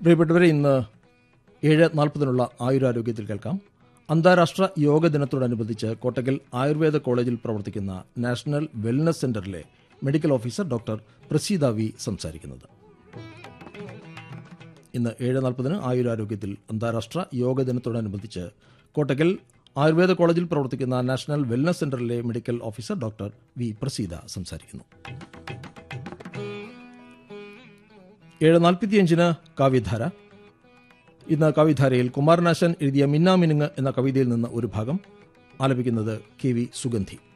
പ്രിയപ്പെട്ടവരെ ഇന്ന് ഏഴ് നാൽപ്പതിനുള്ള ആയുരാരോഗ്യത്തിൽ കേൾക്കാം അന്താരാഷ്ട്ര യോഗ ദിനത്തോടനുബന്ധിച്ച് കോട്ടക്കൽ ആയുർവേദ കോളേജിൽ പ്രവർത്തിക്കുന്ന നാഷണൽ വെൽനസ് സെന്ററിലെ medical officer doctor Praseetha V സംസാരിക്കുന്നത് ഇന്ന് ഏഴ് നാൽപ്പതിന് ആയുരാരോഗ്യത്തിൽ അന്താരാഷ്ട്ര യോഗ ദിനത്തോടനുബന്ധിച്ച് കോട്ടക്കൽ ആയുർവേദ കോളേജിൽ പ്രവർത്തിക്കുന്ന നാഷണൽ വെൽനസ് സെന്ററിലെ medical officer doctor V Praseetha സംസാരിക്കുന്നു ഏഴ് നാൽപ്പത്തിയഞ്ചിന് കാവ്യധാര ഇന്ന് കവിധാരയിൽ കുമാരനാശൻ എഴുതിയ മിന്നാമിനുങ്ങ് എന്ന കവിതയിൽ നിന്ന് ഒരു ഭാഗം ആലപിക്കുന്നത് കെ വി സുഗന്ധി